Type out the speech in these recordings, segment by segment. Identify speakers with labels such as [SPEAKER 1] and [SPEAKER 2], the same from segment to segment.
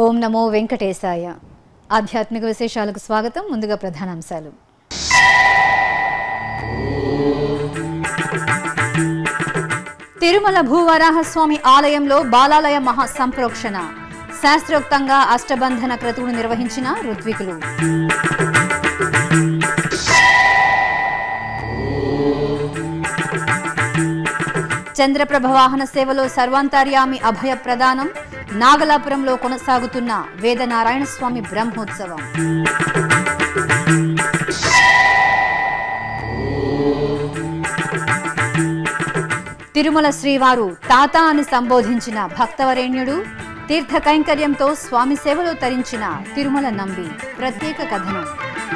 [SPEAKER 1] ఓం నమో వెంకటేశాయ ఆధ్యాత్మిక విశేషాలకు స్వాగతం ముందుగా ప్రధానాంశాలు తిరుమల భూవరాహస్వామి ఆలయంలో బాలాలయ మహా సంప్రోక్షణ శాస్త్రోక్తంగా అష్టబంధన క్రతువును నిర్వహించిన ఋత్వికులు చంద్రప్రభ వాహన సేవలో సర్వాంతర్యామి అభయ ప్రదానం నాగలాపురంలో కొనసాగుతున్న వేదనారాయణ స్వామి బ్రహ్మోత్సవం తిరుమల శ్రీవారు తాత అని సంబోధించిన భక్తవరేణ్యుడు తీర్థ కైంకర్యంతో స్వామి సేవలో తరించిన తిరుమల నంబి ప్రత్యేక కథనం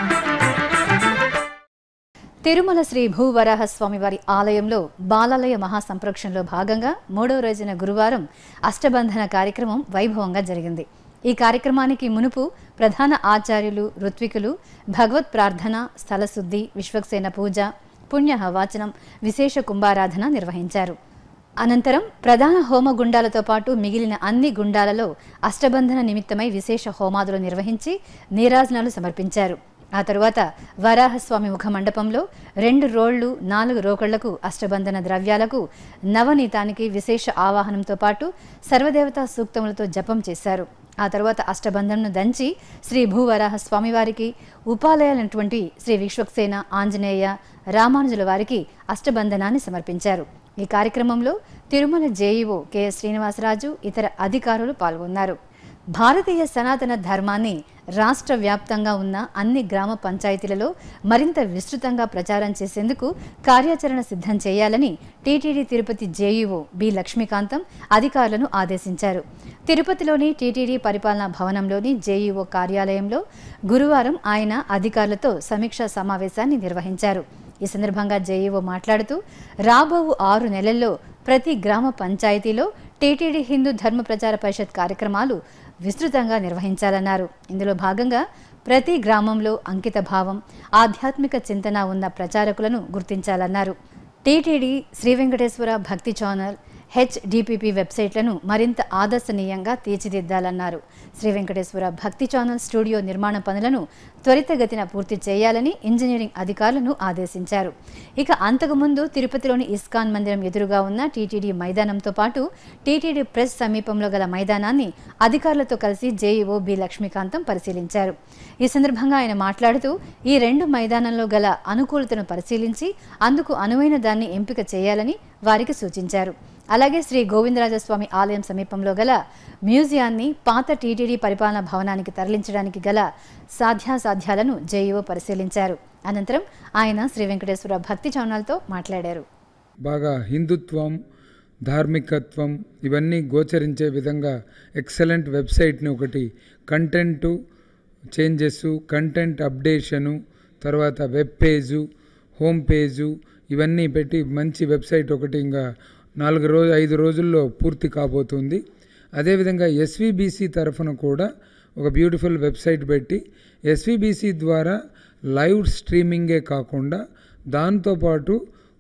[SPEAKER 1] తిరుమల శ్రీ భూవరాహ స్వామివారి ఆలయంలో బాలాలయ మహాసంప్రోక్షణలో భాగంగా మూడో రోజున గురువారం అష్టబంధన కార్యక్రమం వైభవంగా జరిగింది ఈ కార్యక్రమానికి మునుపు ప్రధాన ఆచార్యులు ఋత్వికులు భగవత్ ప్రార్థన స్థలశుద్ధి విశ్వక్సేన పూజ పుణ్య హవాచనం విశేష కుంభారాధన నిర్వహించారు అనంతరం ప్రధాన హోమ గుండాలతో పాటు మిగిలిన అన్ని గుండాలలో అష్టబంధన నిమిత్తమై విశేష హోమాదులు నిర్వహించి నీరాజనాలు సమర్పించారు ఆ తరువాత వరాహస్వామి ముఖ మండపంలో రెండు రోళ్లు నాలుగు రోకళ్లకు అష్టబంధన ద్రవ్యాలకు నవనీతానికి విశేష ఆవాహనంతో పాటు సర్వదేవతా సూక్తములతో జపం చేశారు ఆ తరువాత అష్టబంధనను దంచి శ్రీ భూవరాహ స్వామివారికి ఉపాలయాలైనటువంటి శ్రీ విశ్వక్సేన ఆంజనేయ రామానుజుల వారికి అష్టబంధనాన్ని సమర్పించారు ఈ కార్యక్రమంలో తిరుమల జేఈఓ కెఎస్ శ్రీనివాసరాజు ఇతర అధికారులు పాల్గొన్నారు భారతీయ సనాతన ధర్మాన్ని రాష్ట్ర వ్యాప్తంగా ఉన్న అన్ని గ్రామ పంచాయతీలలో మరింత విస్తృతంగా ప్రచారం చేసేందుకు కార్యాచరణ సిద్ధం చేయాలని TTD Tirupati JEO B Lakshmikantham అధికారులను ఆదేశించారు తిరుపతిలోని టీటీడీ పరిపాలనా భవనంలోని జేఈఓ కార్యాలయంలో గురువారం ఆయన అధికారులతో సమీక్షా సమావేశాన్ని నిర్వహించారు ఈ సందర్భంగా జేఈఓ మాట్లాడుతూ రాబో ఆరు నెలల్లో ప్రతి గ్రామ పంచాయతీలో టీటీడీ హిందూ ధర్మ ప్రచార పరిషత్ కార్యక్రమాలు విస్తృతంగా నిర్వహించాలన్నారు ఇందులో భాగంగా ప్రతి గ్రామంలో అంకిత భావం ఆధ్యాత్మిక చింతన ఉన్న ప్రచారకులను గుర్తించాలన్నారు TTD Shri Venkateswara Bhakti channel HDPP వెబ్సైట్లను మరింత ఆదర్శనీయంగా తీర్చిదిద్దాలన్నారు శ్రీ వెంకటేశ్వర భక్తి ఛానల్ స్టూడియో నిర్మాణ పనులను త్వరితగతిన పూర్తి చేయాలని ఇంజనీరింగ్ అధికారులను ఆదేశించారు ఇక అంతకుముందు తిరుపతిలోని ఇస్కాన్ మందిరం ఎదురుగా ఉన్న టీటీడీ మైదానంతో పాటు టీటీడీ ప్రెస్ సమీపంలో గల మైదానాన్ని అధికారులతో కలిసి జేఈఓ బి లక్ష్మీకాంతం పరిశీలించారు ఈ సందర్భంగా ఆయన మాట్లాడుతూ ఈ రెండు మైదానంలో గల అనుకూలతను పరిశీలించి అందుకు అనువైన దాన్ని ఎంపిక చేయాలని వారికి సూచించారు అలాగే శ్రీ గోవిందరాజస్వామి ఆలయం సమీపంలో గల మ్యూజియాన్ని పాత టీటీడీ పరిపాలనా భవనానికి తరలించడానికి గల సాధ్యాసాధ్యాలను జేఈఓ పరిశీలించారు అనంతరం ఆయన శ్రీ వెంకటేశ్వర భక్తి ఛానల్తో మాట్లాడారు
[SPEAKER 2] బాగా హిందుత్వం ధార్మికత్వం ఇవన్నీ గోచరించే విధంగా ఎక్సలెంట్ వెబ్సైట్ని ఒకటి కంటెంటు చేంజెస్ కంటెంట్ అప్డేషను తర్వాత వెబ్ పేజు హోమ్ పేజు ఇవన్నీ పెట్టి మంచి వెబ్సైట్ ఒకటి ఇంకా నాలుగు రోజు ఐదు రోజుల్లో పూర్తి కాబోతుంది అదేవిధంగా ఎస్విబిసి తరఫున కూడా ఒక బ్యూటిఫుల్ వెబ్సైట్ పెట్టి ఎస్విబిసి ద్వారా లైవ్ స్ట్రీమింగే కాకుండా దాంతోపాటు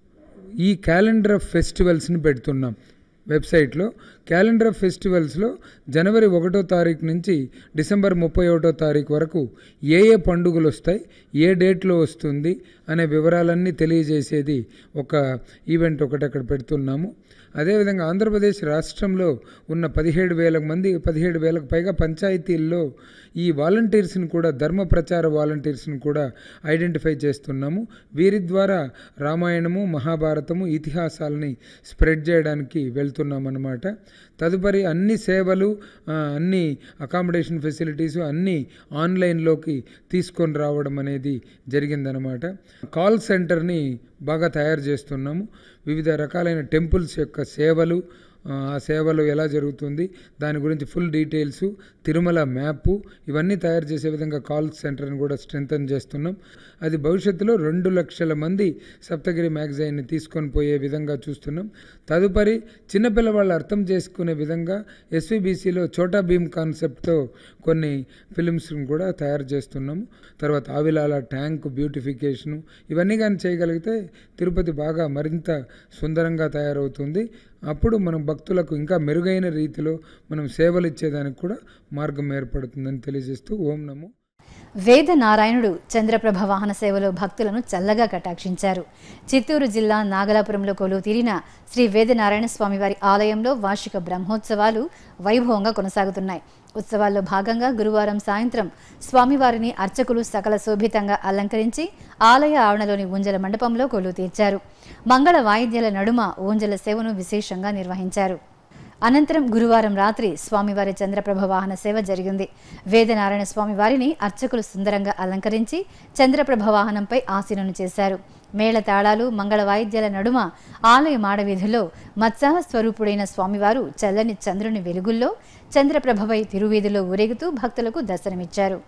[SPEAKER 2] ఈ క్యాలెండర్ ఆఫ్ ఫెస్టివల్స్ని పెడుతున్నాం వెబ్సైట్లో క్యాలెండర్ ఆఫ్ ఫెస్టివల్స్లో జనవరి ఒకటో తారీఖు నుంచి డిసెంబర్ ముప్పై ఒకటో తారీఖు వరకు ఏ ఏ పండుగలు వస్తాయి ఏ డేట్లో వస్తుంది అనే వివరాలన్నీ తెలియజేసేది ఒక ఈవెంట్ ఒకటి అక్కడ పెడుతున్నాము అదేవిధంగా ఆంధ్రప్రదేశ్ రాష్ట్రంలో ఉన్న పదిహేడు వేల మంది పదిహేడు వేలకు పైగా పంచాయతీల్లో ఈ వాలంటీర్స్ని కూడా ధర్మ ప్రచార వాలంటీర్స్ని కూడా ఐడెంటిఫై చేస్తున్నాము వీరి ద్వారా రామాయణము మహాభారతము ఇతిహాసాలని స్ప్రెడ్ చేయడానికి వెళ్తున్నాం అన్నమాట తదుపరి అన్ని సేవలు ఆ, అన్ని అకామిడేషన్ ఫెసిలిటీస్ అన్నీ ఆన్లైన్లోకి తీసుకొని రావడం అనేది జరిగిందనమాట కాల్ సెంటర్ని బాగా తయారు చేస్తున్నాము వివిధ రకాలైన టెంపుల్స్ యొక్క సేవలు ఆ ఆ సేవలు ఎలా జరుగుతుంది దాని గురించి ఫుల్ డీటెయిల్స్ తిరుమల మ్యాపు ఇవన్నీ తయారు చేసే విధంగా కాల్ సెంటర్ని కూడా స్ట్రెంగ్తన్ చేస్తున్నాం అది భవిష్యత్తులో రెండు లక్షల మంది సప్తగిరి మ్యాగజైన్ని తీసుకొని పోయే విధంగా చూస్తున్నాం తదుపరి చిన్నపిల్లవాళ్ళు అర్థం చేసుకునే విధంగా ఎస్విబిసిలో చోటా భీమ్ కాన్సెప్ట్తో కొన్ని ఫిలిమ్స్ని కూడా తయారు చేస్తున్నాము తర్వాత ఆవిలాల ట్యాంక్ బ్యూటిఫికేషను ఇవన్నీ కానీ చేయగలిగితే తిరుపతి బాగా మరింత సుందరంగా తయారవుతుంది అప్పుడు మనం భక్తులకు ఇంకా మెరుగైన రీతిలో మనం సేవలు ఇచ్చేదానికి కూడా మార్గం ఏర్పడుతుందని తెలియజేస్తూ ఓం నమో
[SPEAKER 1] వేద నారాయణుడు చంద్రప్రభ వాహన సేవలో భక్తులను చల్లగా కటాక్షించారు చిత్తూరు జిల్లా నాగలాపురంలో కొలువు తీరిన శ్రీ వేదనారాయణ స్వామివారి ఆలయంలో వార్షిక బ్రహ్మోత్సవాలు వైభవంగా కొనసాగుతున్నాయి ఉత్సవాల్లో భాగంగా గురువారం సాయంత్రం స్వామివారిని అర్చకులు సకల శోభితంగా అలంకరించి ఆలయ ఆవరణలోని ఊంజల మండపంలో కొలువు తీర్చారు మంగళ వాయిద్యాల నడుమ ఊంజల సేవను విశేషంగా నిర్వహించారు అనంతరం గురువారం రాత్రి స్వామివారి చంద్రప్రభ వాహన సేవ జరిగింది వేదనారాయణ స్వామి వారిని అర్చకులు సుందరంగా అలంకరించి చంద్రప్రభ వాహనంపై ఆసీనును చేశారు మేళ తాళాలు మంగళ వాయిద్యాల నడుమ ఆలయ మాడవీధిలో మత్సాహ స్వరూపుడైన స్వామివారు చల్లని చంద్రుని వెలుగుల్లో చంద్రప్రభపై తిరువీధిలో ఊరేగుతూ భక్తులకు దర్శనమిచ్చారు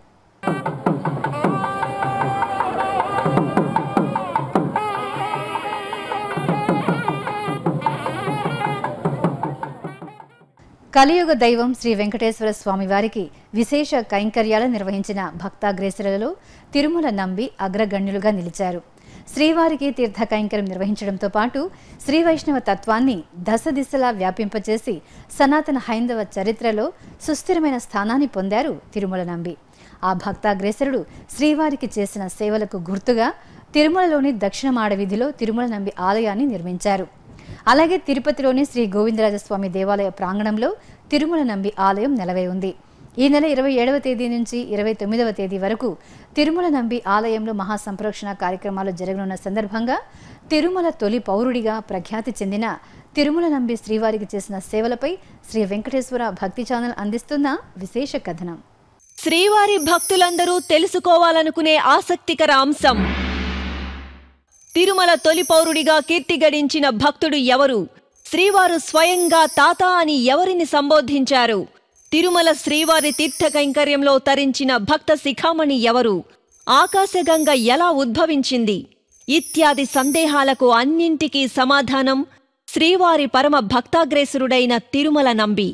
[SPEAKER 1] కలియుగ దైవం శ్రీ వెంకటేశ్వర స్వామి వారికి విశేష కైంకర్యాలు నిర్వహించిన భక్తాగ్రేసరులలో తిరుమల నంబి అగ్రగణ్యులుగా నిలిచారు శ్రీవారికి తీర్థ కైంకర్యం నిర్వహించడంతో పాటు శ్రీ వైష్ణవ తత్వాన్ని దశ దిశలా వ్యాపింపచేసి సనాతన హైందవ చరిత్రలో సుస్థిరమైన స్థానాన్ని పొందారు తిరుమల నంబి ఆ భక్తాగ్రేసరుడు శ్రీవారికి చేసిన సేవలకు గుర్తుగా తిరుమలలోని దక్షిణ మాడవీధిలో తిరుమల నంబి ఆలయాన్ని నిర్మించారు అలాగే తిరుపతిలోని శ్రీ గోవిందరాజస్వామి దేవాలయ ప్రాంగణంలో తిరుమల నంబి ఆలయం నెలవై ఉంది ఈ నెల ఇరవై ఏడవ తేదీ నుంచి ఇరవై తొమ్మిదవ తేదీ వరకు తిరుమల నంబి ఆలయంలో మహాసంప్రోక్షణ కార్యక్రమాలు జరగనున్న సందర్భంగా తిరుమల తొలి పౌరుడిగా ప్రఖ్యాతి చెందిన తిరుమల నంబి శ్రీవారికి చేసిన సేవలపై శ్రీ వెంకటేశ్వర భక్తి ఛానల్ అందిస్తున్న విశేష కథనం
[SPEAKER 3] శ్రీవారి భక్తులందరూ తెలుసుకోవాలనుకునే ఆసక్తికర అంశం తిరుమల తొలి పౌరుడిగా కీర్తి గడించిన భక్తుడు ఎవరు శ్రీవారు స్వయంగా తాత అని ఎవరిని సంబోధించారు తిరుమల శ్రీవారి తీర్థ కైంకర్యంలో తరించిన భక్త శిఖామణి ఎవరు ఆకాశగంగ ఎలా ఉద్భవించింది ఇత్యాది సందేహాలకు అన్నింటికీ సమాధానం శ్రీవారి పరమ భక్తాగ్రేసురుడైన తిరుమల నంబి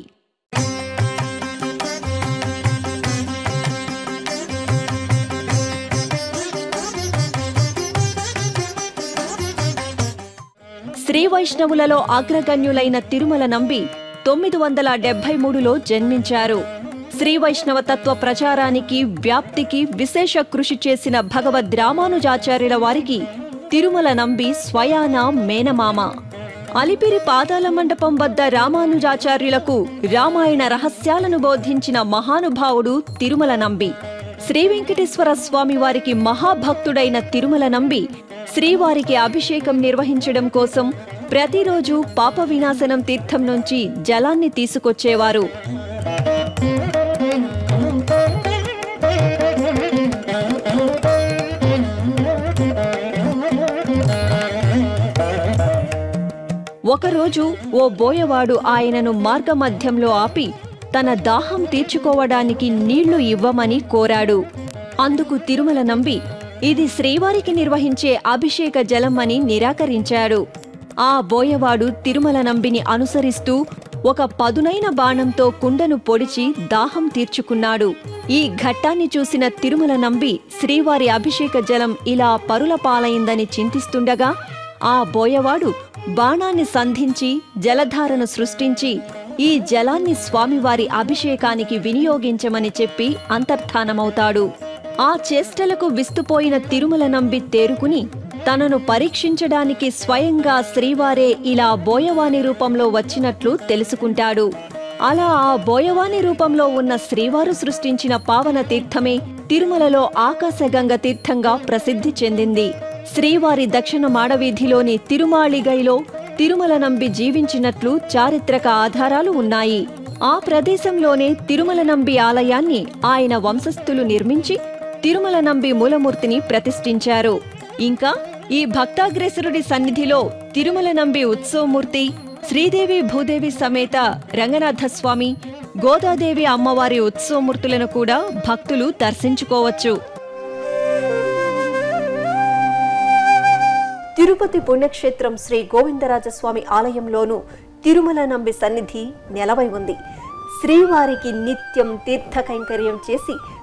[SPEAKER 3] శ్రీ వైష్ణవులలో అగ్రగణ్యులైన తిరుమల నంబి తొమ్మిది వందల డెబ్బై మూడులో జన్మించారు శ్రీ వైష్ణవ తత్వ ప్రచారానికి వ్యాప్తికి విశేష కృషి చేసిన భగవద్ రామానుజాచార్యుల వారికి తిరుమల నంబి స్వయాన మేనమామ అలిపిరి పాదాల మండపం వద్ద రామానుజాచార్యులకు రామాయణ రహస్యాలను బోధించిన మహానుభావుడు తిరుమల నంబి శ్రీ వెంకటేశ్వర స్వామి వారికి మహాభక్తుడైన తిరుమల నంబి శ్రీవారికి అభిషేకం నిర్వహించడం కోసం ప్రతిరోజు పాప వినాశనం తీర్థం నుంచి జలాన్ని తీసుకొచ్చేవారు ఒకరోజు ఓ బోయవాడు ఆయనను మార్గమధ్యంలో ఆపి తన దాహం తీర్చుకోవడానికి నీళ్లు ఇవ్వమని కోరాడు అందుకు తిరుమల నంబి ఇది శ్రీవారికి నిర్వహించే అభిషేక జలం అని నిరాకరించాడు ఆ బోయవాడు తిరుమల నంబిని అనుసరిస్తూ ఒక పదునైన బాణంతో కుండను పొడిచి దాహం తీర్చుకున్నాడు ఈ ఘట్టాన్ని చూసిన తిరుమల నంబి శ్రీవారి అభిషేక జలం ఇలా పరుల పాలైందని చింతిస్తుండగా ఆ బోయవాడు బాణాన్ని సంధించి జలధారను సృష్టించి ఈ జలాన్ని స్వామివారి అభిషేకానికి వినియోగించమని చెప్పి అంతర్ధానమవుతాడు ఆ చేష్టలకు విస్తుపోయిన తిరుమల నంబి తేరుకుని తనను పరీక్షించడానికి స్వయంగా శ్రీవారే ఇలా బోయవాని రూపంలో వచ్చినట్లు తెలుసుకుంటాడు అలా ఆ బోయవాని రూపంలో ఉన్న శ్రీవారు సృష్టించిన పావన తీర్థమే తిరుమలలో ఆకాశగంగ తీర్థంగా ప్రసిద్ధి చెందింది శ్రీవారి దక్షిణ మాడవీధిలోని తిరుమాళిగైలో తిరుమల నంబి జీవించినట్లు చారిత్రక ఆధారాలు ఉన్నాయి ఆ ప్రదేశంలోనే తిరుమల నంబి ఆలయాన్ని ఆయన వంశస్థులు నిర్మించి తిరుమల నంబి మూలమూర్తిని ప్రతిష్ఠించారు ఇంకా ఈ భక్తాగ్రేసరుడి సన్నిధిలో తిరుమల నంబి ఉత్సవమూర్తి శ్రీదేవి భూదేవి సమేత రంగనాథస్వామి గోదాదేవి అమ్మవారి ఉత్సవమూర్తులను కూడా భక్తులు దర్శించుకోవచ్చు
[SPEAKER 4] తిరుపతి పుణ్యక్షేత్రం శ్రీ గోవిందరాజస్వామి ఆలయంలోనూ తిరుమల నంబి సన్నిధి నెలవై ఉంది శ్రీవారికి నిత్యం తీర్థ కైంకర్యం చేసి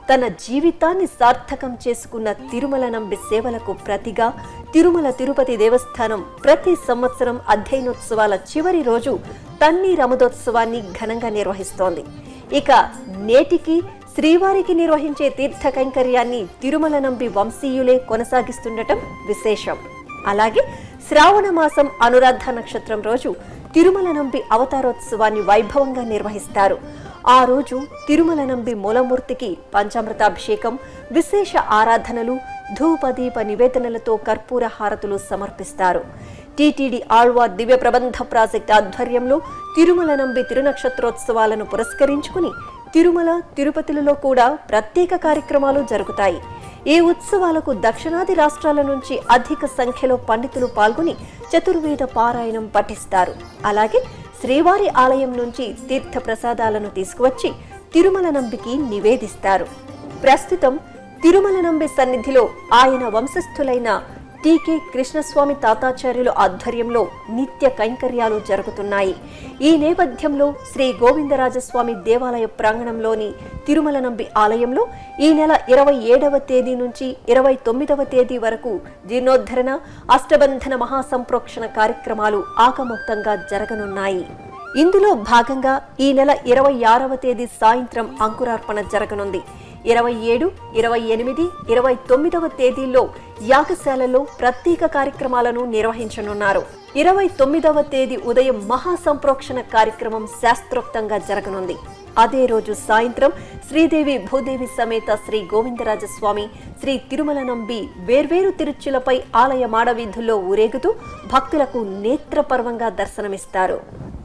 [SPEAKER 4] తన జీవితాన్ని సార్థకం చేసుకున్న తిరుమల నంబి సేవలకు ప్రతిగా తిరుమల తిరుపతి దేవస్థానం ప్రతి సంవత్సరం అధ్యయనోత్సవాల చివరి రోజు తన్ని రమదోత్సవాన్ని ఘనంగా నిర్వహిస్తోంది ఇక నేటికి శ్రీవారికి నిర్వహించే తీర్థ కైంకర్యాన్ని తిరుమల నంబి వంశీయులే కొనసాగిస్తుండటం విశేషం అలాగే శ్రావణ మాసం అనురాధ నక్షత్రం రోజు తిరుమల నంబి అవతారోత్సవాన్ని వైభవంగా నిర్వహిస్తారు ఆ రోజు తిరుమల నంబి మూలమూర్తికి పంచామృతాభిషేకం విశేష ఆరాధనలు ధూపదీప నివేదనలతో కర్పూర హారతులు సమర్పిస్తారు టీటీడీ ఆళ్వార్ దివ్య ప్రబంధ ప్రాజెక్ట్ ఆధ్వర్యంలో తిరుమల నంబి తిరునక్షత్రోత్సవాలను పురస్కరించుకుని తిరుమల తిరుపతిలలో కూడా ప్రత్యేక కార్యక్రమాలు జరుగుతాయి ఈ ఉత్సవాలకు దక్షిణాది రాష్ట్రాల నుంచి అధిక సంఖ్యలో పండితులు పాల్గొని చతుర్వేద పారాయణం పఠిస్తారు అలాగే శ్రీవారి ఆలయం నుంచి తీర్థ ప్రసాదాలను తీసుకువచ్చి తిరుమల నంబికి నివేదిస్తారు ప్రస్తుతం తిరుమల నంబి సన్నిధిలో ఆయన వంశస్థులైన టీకే కృష్ణస్వామి తాతాచార్యుల ఆధ్వర్యంలో నిత్య కైంకర్యాలు జరుగుతున్నాయి ఈ నేపథ్యంలో శ్రీ గోవిందరాజస్వామి దేవాలయ ప్రాంగణంలోని తిరుమల నంబి ఆలయంలో ఈ నెల ఇరవై ఏడవ తేదీ నుంచి ఇరవై తొమ్మిదవ తేదీ వరకు జీర్ణోద్ధరణ అష్టబంధన మహాసంప్రోక్షణ కార్యక్రమాలు ఆకమోక్తంగా జరగనున్నాయి ఇందులో భాగంగా ఈ నెల ఇరవై ఆరవ తేదీ సాయంత్రం అంకురార్పణ జరగనుంది ఇరవై ఏడు ఇరవై ఎనిమిది ఇరవై తొమ్మిదవ తేదీల్లో యాగశాలలో ప్రత్యేక కార్యక్రమాలను నిర్వహించనున్నారు ఇరవై తొమ్మిదవ తేదీ ఉదయం మహాసంప్రోక్షణ కార్యక్రమం శాస్త్రోక్తంగా జరగనుంది అదే రోజు సాయంత్రం శ్రీదేవి భూదేవి సమేత శ్రీ గోవిందరాజస్వామి శ్రీ తిరుమల నంబి వేర్వేరు తిరుచులపై ఆలయ మాడవీధుల్లో ఊరేగుతూ భక్తులకు నేత్రపర్వంగా దర్శనమిస్తారు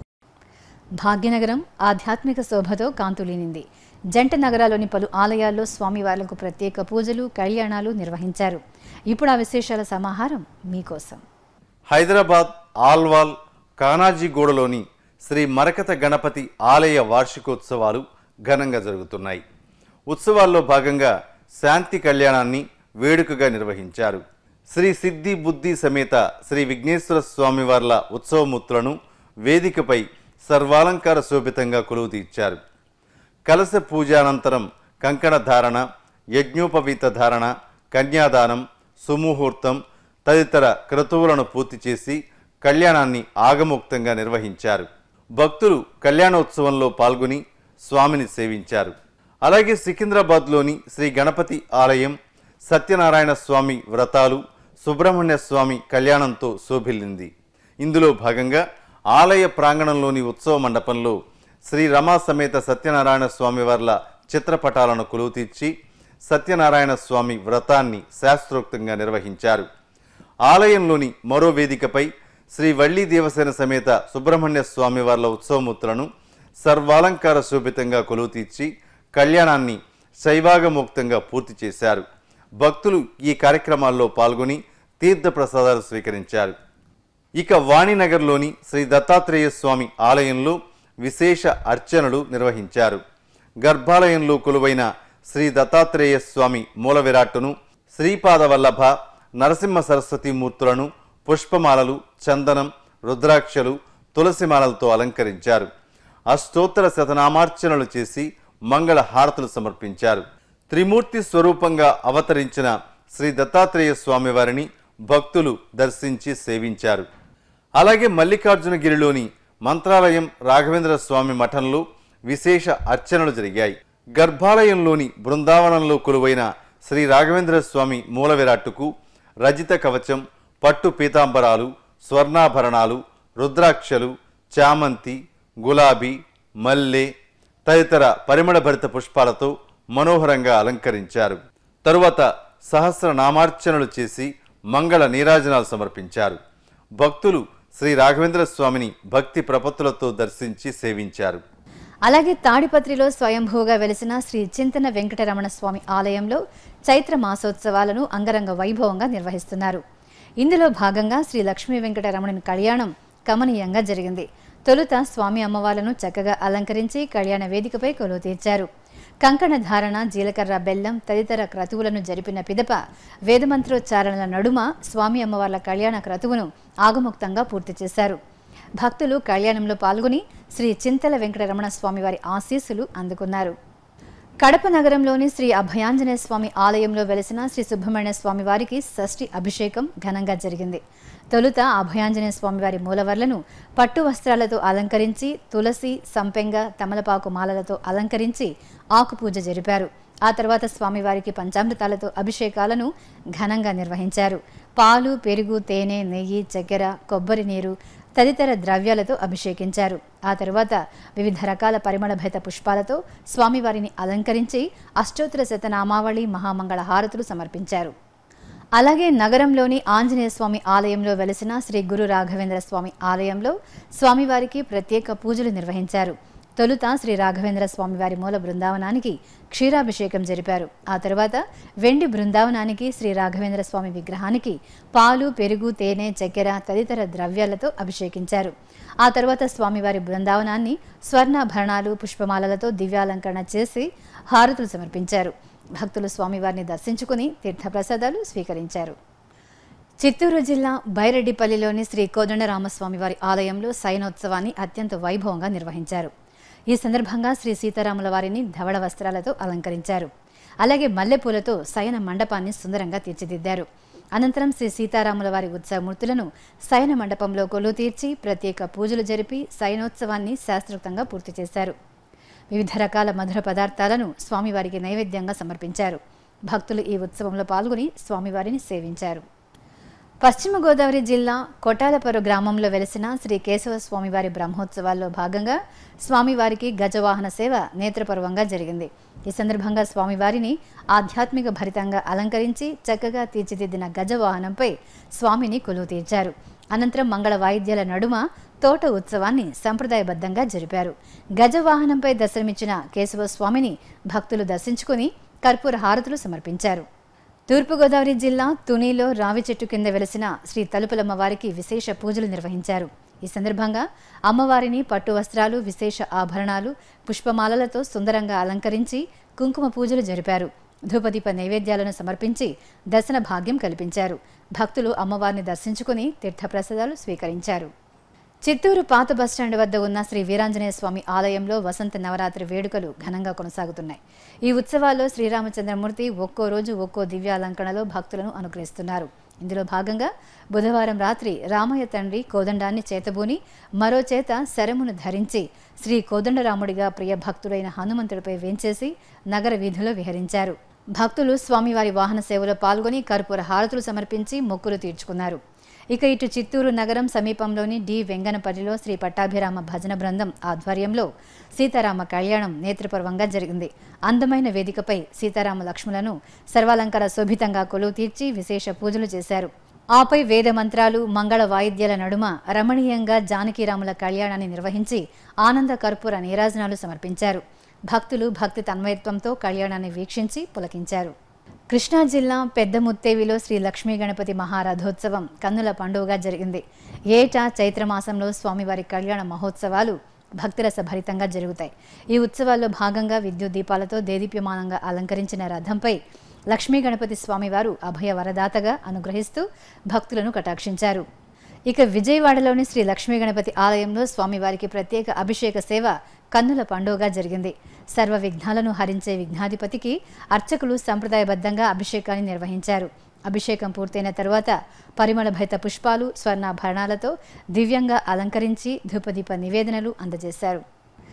[SPEAKER 1] భాగ్యనగరం ఆధ్యాత్మిక శోభతో కాంతులీనింది జంట నగరాల్లోని పలు ఆలయాల్లో స్వామివార్లకు ప్రత్యేక పూజలు కళ్యాణాలు నిర్వహించారు ఇప్పుడు ఆ విశేషాల సమాహారం మీకోసం
[SPEAKER 5] హైదరాబాద్ ఆల్వాల్ కానాజీగూడలోని శ్రీ మరకత గణపతి ఆలయ వార్షికోత్సవాలు ఘనంగా జరుగుతున్నాయి ఉత్సవాల్లో భాగంగా శాంతి కళ్యాణాన్ని వేడుకగా నిర్వహించారు శ్రీ సిద్ధి బుద్ధి సమేత శ్రీ విఘ్నేశ్వర స్వామివార్ల ఉత్సవమూర్తులను వేదికపై సర్వాలంకార శోభితంగా కొలువు తీర్చారు కలశ పూజానంతరం కంకణ ధారణ యజ్ఞోపవీత ధారణ కన్యాదానం సుముహూర్తం తదితర క్రతువులను పూర్తి చేసి కళ్యాణాన్ని ఆగమోక్తంగా నిర్వహించారు భక్తులు కళ్యాణోత్సవంలో పాల్గొని స్వామిని సేవించారు అలాగే సికింద్రాబాద్లోని శ్రీ గణపతి ఆలయం సత్యనారాయణ స్వామి వ్రతాలు సుబ్రహ్మణ్య స్వామి కళ్యాణంతో శోభిల్లింది ఇందులో భాగంగా ఆలయ ప్రాంగణంలోని ఉత్సవ మండపంలో శ్రీ రమా సమేత సత్యనారాయణ స్వామి వార్ల చిత్రపటాలను కొలువు తీర్చి సత్యనారాయణ స్వామి వ్రతాన్ని శాస్త్రోక్తంగా నిర్వహించారు ఆలయంలోని మరో వేదికపై శ్రీ వల్లి దేవసేన సమేత సుబ్రహ్మణ్య స్వామి వార్ల ఉత్సవమూర్తులను సర్వాలంకార శోభితంగా కొలువు తీర్చి కళ్యాణాన్ని శైవాగమోక్తంగా పూర్తి చేశారు భక్తులు ఈ కార్యక్రమాల్లో పాల్గొని తీర్థ ప్రసాదాలు స్వీకరించారు ఇక వాణినగర్లోని శ్రీ దత్తాత్రేయ స్వామి ఆలయంలో విశేష అర్చనలు నిర్వహించారు గర్భాలయంలో కొలువైన శ్రీ దత్తాత్రేయ స్వామి మూల విరాట్టును శ్రీపాద వల్లభ నరసింహ సరస్వతి మూర్తులను పుష్పమాలలు చందనం రుద్రాక్షలు తులసిమాలలతో అలంకరించారు అష్టోత్తర శతనామార్చనలు చేసి మంగళ హారతులు సమర్పించారు త్రిమూర్తి స్వరూపంగా అవతరించిన శ్రీ దత్తాత్రేయ స్వామివారిని భక్తులు దర్శించి సేవించారు అలాగే మల్లికార్జునగిరిలోని మంత్రాలయం రాఘవేంద్ర స్వామి మఠంలో విశేష అర్చనలు జరిగాయి గర్భాలయంలోని బృందావనంలో కొలువైన శ్రీ రాఘవేంద్ర స్వామి మూల విరాట్టుకు రజిత కవచం పట్టు పీతాంబరాలు స్వర్ణాభరణాలు రుద్రాక్షలు చామంతి గులాబీ మల్లె తదితర పరిమళభరిత పుష్పాలతో మనోహరంగా అలంకరించారు తరువాత సహస్ర నామార్చనలు చేసి మంగళ నీరాజనాలు సమర్పించారు భక్తులు శ్రీ రాఘవేంద్ర స్వామిని భక్తి ప్రపత్తులతో దర్శించి సేవించారు
[SPEAKER 1] అలాగే తాడిపత్రిలో స్వయంభూగా వెలిసిన శ్రీ చింతన వెంకటరమణ స్వామి ఆలయంలో చైత్ర మాసోత్సవాలను అంగరంగ వైభవంగా నిర్వహిస్తున్నారు ఇందులో భాగంగా శ్రీ లక్ష్మీ వెంకటరమణుని కళ్యాణం కమనీయంగా జరిగింది తొలుత స్వామి అమ్మవార్లను చక్కగా అలంకరించి కళ్యాణ వేదికపై కొలువు తీర్చారు కంకణ ధారణ జీలకర్ర బెల్లం తదితర క్రతువులను జరిపిన పిదప వేదమంత్రోచ్చారణల నడుమ స్వామి అమ్మవార్ల కళ్యాణ క్రతువును ఆగముక్తంగా పూర్తి చేశారు భక్తులు కళ్యాణంలో పాల్గొని శ్రీ చింతల వెంకటరమణ స్వామి వారి ఆశీస్సులు అందుకున్నారు కడప నగరంలోని శ్రీ అభయాంజనేయ స్వామి ఆలయంలో వెలిసిన శ్రీ సుబ్రహ్మణ్య స్వామి వారికి షష్ఠి అభిషేకం ఘనంగా జరిగింది తొలుత అభయాంజనేయ స్వామి వారి మూలవర్లను పట్టు వస్త్రాలతో అలంకరించి తులసి సంపెంగ తమలపాకు మాలలతో అలంకరించి ఆకుపూజ జరిపారు ఆ తర్వాత స్వామివారికి పంచామృతాలతో అభిషేకాలను ఘనంగా నిర్వహించారు పాలు పెరుగు తేనె నెయ్యి చక్కెర కొబ్బరి నీరు తదితర ద్రవ్యాలతో అభిషేకించారు ఆ తరువాత వివిధ రకాల పరిమళభరిత పుష్పాలతో స్వామివారిని అలంకరించి అష్టోత్తర శతనామావళి మహామంగళ హారతులు సమర్పించారు అలాగే నగరంలోని ఆంజనేయ స్వామి ఆలయంలో వెలిసిన శ్రీ గురు రాఘవేంద్ర స్వామి ఆలయంలో స్వామివారికి ప్రత్యేక పూజలు నిర్వహించారు తొలుత శ్రీ రాఘవేంద్ర స్వామివారి మూల బృందావనానికి క్షీరాభిషేకం జరిపారు ఆ తరువాత వెండి బృందావనానికి శ్రీ రాఘవేంద్ర స్వామి విగ్రహానికి పాలు పెరుగు తేనె చక్కెర తదితర ద్రవ్యాలతో అభిషేకించారు ఆ తరువాత స్వామివారి బృందావనాన్ని స్వర్ణాభరణాలు పుష్పమాలలతో దివ్యాలంకరణ చేసి హారతులు సమర్పించారు భక్తులు స్వామివారిని దర్శించుకుని తీర్థప్రసాదాలు స్వీకరించారు చిత్తూరు జిల్లా బైరెడ్డిపల్లిలోని శ్రీ కోదండరామస్వామి వారి ఆలయంలో శయనోత్సవాన్ని అత్యంత వైభవంగా నిర్వహించారు ఈ సందర్భంగా శ్రీ సీతారాముల వారిని ధవళ వస్త్రాలతో అలంకరించారు అలాగే మల్లెపూలతో శయన మండపాన్ని సుందరంగా తీర్చిదిద్దారు అనంతరం శ్రీ సీతారాముల వారి ఉత్సవమూర్తులను శయన మండపంలో కొలువు తీర్చి ప్రత్యేక పూజలు జరిపి శయనోత్సవాన్ని శాస్త్రోక్తంగా పూర్తి చేశారు వివిధ రకాల మధుర పదార్థాలను స్వామివారికి నైవేద్యంగా సమర్పించారు భక్తులు ఈ ఉత్సవంలో పాల్గొని స్వామివారిని సేవించారు పశ్చిమ గోదావరి జిల్లా కొటాలపరు గ్రామంలో వెలిసిన శ్రీ కేశవ స్వామివారి బ్రహ్మోత్సవాల్లో భాగంగా స్వామివారికి గజవాహన సేవ నేత్రపర్వంగా జరిగింది ఈ సందర్భంగా స్వామివారిని ఆధ్యాత్మిక భరితంగా అలంకరించి చక్కగా తీర్చిదిద్దిన గజవాహనంపై స్వామిని కొలువు తీర్చారు అనంతరం మంగళ వాయిద్యాల నడుమ తోట ఉత్సవాన్ని సంప్రదాయబద్ధంగా జరిపారు గజవాహనంపై దర్శనమిచ్చిన కేశవ స్వామిని భక్తులు దర్శించుకుని కర్పూర హారతులు సమర్పించారు తూర్పుగోదావరి జిల్లా తునిలో రావి చెట్టు కింద వెలిసిన శ్రీ తలుపులమ్మ వారికి విశేష పూజలు నిర్వహించారు ఈ సందర్భంగా అమ్మవారిని పట్టు వస్త్రాలు విశేష ఆభరణాలు పుష్పమాలలతో సుందరంగా అలంకరించి కుంకుమ పూజలు జరిపారు ధూపదీప నైవేద్యాలను సమర్పించి దర్శన భాగ్యం కల్పించారు భక్తులు అమ్మవారిని దర్శించుకుని తీర్థప్రసాదాలు స్వీకరించారు చిత్తూరు పాత బస్టాండ్ వద్ద ఉన్న శ్రీ వీరాంజనేయ స్వామి ఆలయంలో వసంత నవరాత్రి వేడుకలు ఘనంగా కొనసాగుతున్నాయి ఈ ఉత్సవాల్లో శ్రీరామచంద్రమూర్తి ఒక్కో రోజు ఒక్కో దివ్యాలంకరణలో భక్తులను అనుగ్రహిస్తున్నారు ఇందులో భాగంగా బుధవారం రాత్రి రామయ్య తండ్రి కోదండాన్ని చేతబూని మరో చేత శరమును ధరించి శ్రీ కోదండరాముడిగా ప్రియ భక్తుడైన హనుమంతుడిపై వేంచేసి నగర వీధిలో విహరించారు భక్తులు స్వామివారి వాహన సేవలో పాల్గొని కర్పూర హారతులు సమర్పించి మొక్కులు తీర్చుకున్నారు ఇక ఇటు చిత్తూరు నగరం సమీపంలోని డి వెంగనపల్లిలో శ్రీ పట్టాభిరామ భజన బృందం ఆధ్వర్యంలో సీతారామ కళ్యాణం నేత్రపర్వంగా జరిగింది అందమైన వేదికపై సీతారామ లక్ష్ములను సర్వాలంకార శోభితంగా కొలువు తీర్చి విశేష పూజలు చేశారు ఆపై వేద మంత్రాలు మంగళ వాయిద్యాల నడుమ రమణీయంగా జానకీరాముల కళ్యాణాన్ని నిర్వహించి ఆనంద కర్పూర నీరాజనాలు సమర్పించారు భక్తులు భక్తి తన్మయత్వంతో కళ్యాణాన్ని వీక్షించి పులకించారు కృష్ణా జిల్లా పెద్ద ముత్తేవిలో శ్రీ లక్ష్మీ గణపతి మహారథోత్సవం కన్నుల పండుగగా జరిగింది ఏటా చైత్రమాసంలో స్వామివారి కళ్యాణ మహోత్సవాలు భక్తిరస భరితంగా జరుగుతాయి ఈ ఉత్సవాల్లో భాగంగా విద్యుత్ దీపాలతో దేదీప్యమానంగా అలంకరించిన రథంపై లక్ష్మీ గణపతి స్వామివారు అభయ వరదాతగా అనుగ్రహిస్తూ భక్తులను కటాక్షించారు ఇక విజయవాడలోని శ్రీ లక్ష్మీ గణపతి ఆలయంలో స్వామివారికి ప్రత్యేక అభిషేక సేవ కన్నుల పండుగగా జరిగింది సర్వ విఘ్నాలను హరించే విఘ్నాధిపతికి అర్చకులు సంప్రదాయబద్ధంగా అభిషేకాన్ని నిర్వహించారు అభిషేకం పూర్తయిన తరువాత పరిమళ భైత పుష్పాలు స్వర్ణాభరణాలతో దివ్యంగా అలంకరించి ధూపదీప నివేదనలు అందజేశారు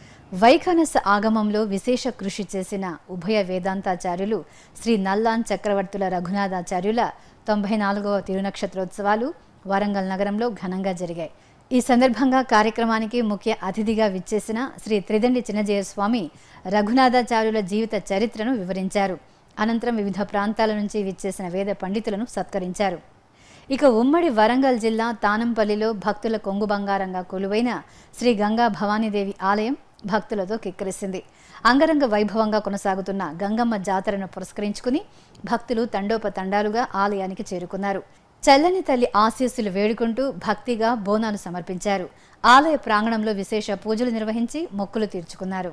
[SPEAKER 1] వైఖానస ఆగమంలో విశేష కృషి చేసిన ఉభయ వేదాంతాచార్యులు శ్రీ నల్లాన్ చక్రవర్తుల రఘునాథాచార్యుల తొంభై నాలుగవ తిరునక్షత్రోత్సవాలు వరంగల్ నగరంలో ఘనంగా జరిగాయి ఈ సందర్భంగా కార్యక్రమానికి ముఖ్య అతిథిగా విచ్చేసిన శ్రీ త్రిదండి చిన్నజయ స్వామి రఘునాథాచార్యుల జీవిత చరిత్రను వివరించారు అనంతరం వివిధ ప్రాంతాల నుంచి విచ్చేసిన వేద పండితులను సత్కరించారు ఇక ఉమ్మడి వరంగల్ జిల్లా తానంపల్లిలో భక్తుల కొంగు బంగారంగా కొలువైన శ్రీ గంగా భవానీదేవి ఆలయం భక్తులతో కిక్కిరిసింది అంగరంగ వైభవంగా కొనసాగుతున్న గంగమ్మ జాతరను పురస్కరించుకుని భక్తులు తండోపతండాలుగా ఆలయానికి చేరుకున్నారు చల్లని తల్లి ఆశీస్సులు వేడుకుంటూ భక్తిగా బోనాలు సమర్పించారు ఆలయ ప్రాంగణంలో విశేష పూజలు నిర్వహించి మొక్కులు తీర్చుకున్నారు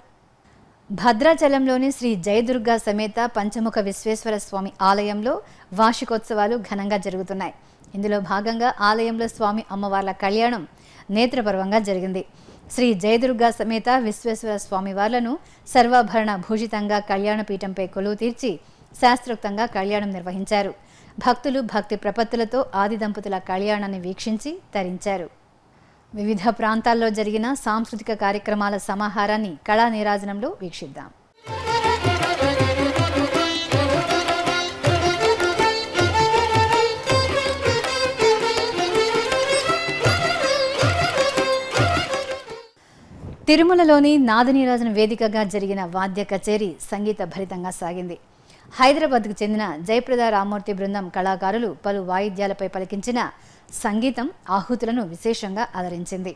[SPEAKER 1] భద్రాచలంలోని శ్రీ జయదుర్గా సమేత పంచముఖ విశ్వేశ్వర స్వామి ఆలయంలో వార్షికోత్సవాలు ఘనంగా జరుగుతున్నాయి ఇందులో భాగంగా ఆలయంలో స్వామి అమ్మవార్ల కళ్యాణం నేత్రపర్వంగా జరిగింది శ్రీ జయదుర్గా సమేత విశ్వేశ్వర స్వామి వార్లను సర్వాభరణ భూషితంగా కళ్యాణపీఠంపై కొలువు తీర్చి శాస్త్రోక్తంగా కళ్యాణం నిర్వహించారు భక్తులు భక్తి ప్రపత్తులతో ఆది దంపతుల కళ్యాణాన్ని వీక్షించి తరించారు వివిధ ప్రాంతాల్లో జరిగిన సాంస్కృతిక కార్యక్రమాల సమాహారాన్ని కళా నీరాజనంలో వీక్షిద్దాం తిరుమలలోని నాదనీరాజన వేదికగా జరిగిన వాద్య కచేరీ సంగీత భరితంగా సాగింది హైదరాబాద్కు చెందిన జయప్రద రామూర్తి బృందం కళాకారులు పలు వాయిద్యాలపై పలికించిన సంగీతం ఆహుతులను విశేషంగా ఆదరించింది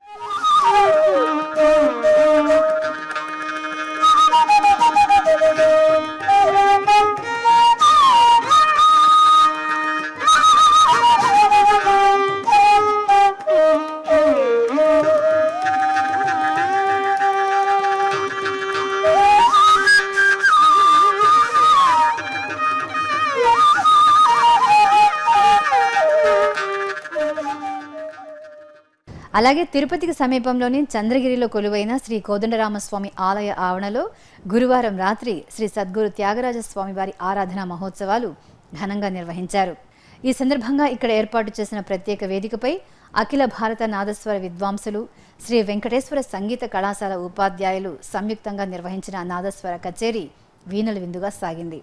[SPEAKER 1] అలాగే తిరుపతికి సమీపంలోని చంద్రగిరిలో కొలువైన శ్రీ కోదండరామస్వామి ఆలయ ఆవరణలో గురువారం రాత్రి శ్రీ సద్గురు త్యాగరాజ స్వామి వారి ఆరాధన మహోత్సవాలు ఘనంగా నిర్వహించారు ఈ సందర్భంగా ఇక్కడ ఏర్పాటు చేసిన ప్రత్యేక వేదికపై అఖిల భారత నాదస్వర విద్వాంసులు శ్రీ వెంకటేశ్వర సంగీత కళాశాల ఉపాధ్యాయులు సంయుక్తంగా నిర్వహించిన నాదస్వర కచేరీ వీణల విందుగా సాగింది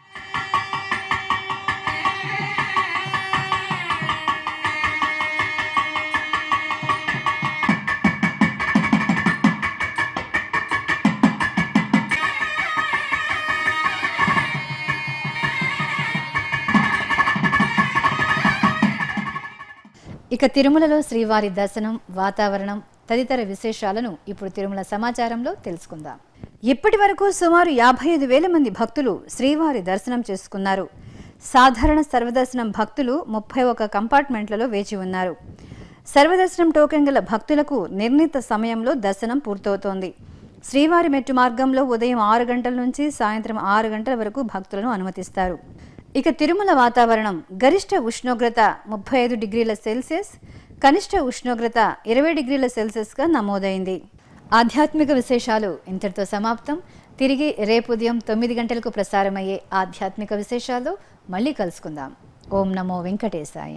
[SPEAKER 1] ఇక తిరుమలలో శ్రీవారి దర్శనం వాతావరణం తదితర విశేషాలను ఇప్పుడు తిరుమల సమాచారంలో తెలుసుకుందాం ఇప్పటి వరకు సుమారు యాభై ఐదు వేల మంది భక్తులు శ్రీవారి దర్శనం చేసుకున్నారు సాధారణ సర్వదర్శనం భక్తులు ముప్పై ఒక కంపార్ట్మెంట్లలో వేచి ఉన్నారు సర్వదర్శనం టోకెన్ గల భక్తులకు నిర్ణీత సమయంలో దర్శనం పూర్తవుతోంది శ్రీవారి మెట్టు మార్గంలో ఉదయం ఆరు గంటల నుంచి సాయంత్రం ఆరు గంటల వరకు భక్తులను అనుమతిస్తారు ఇక తిరుమల వాతావరణం గరిష్ట ఉష్ణోగ్రత ముప్పై ఐదు డిగ్రీల సెల్సియస్ కనిష్ట ఉష్ణోగ్రత ఇరవై డిగ్రీల సెల్సియస్గా నమోదైంది ఆధ్యాత్మిక విశేషాలు ఇంతటితో సమాప్తం తిరిగి రేపు ఉదయం తొమ్మిది గంటలకు ప్రసారమయ్యే ఆధ్యాత్మిక విశేషాలు మళ్ళీ కలుసుకుందాం ఓం నమో వెంకటేశాయ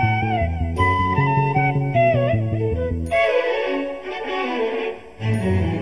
[SPEAKER 6] Thank you.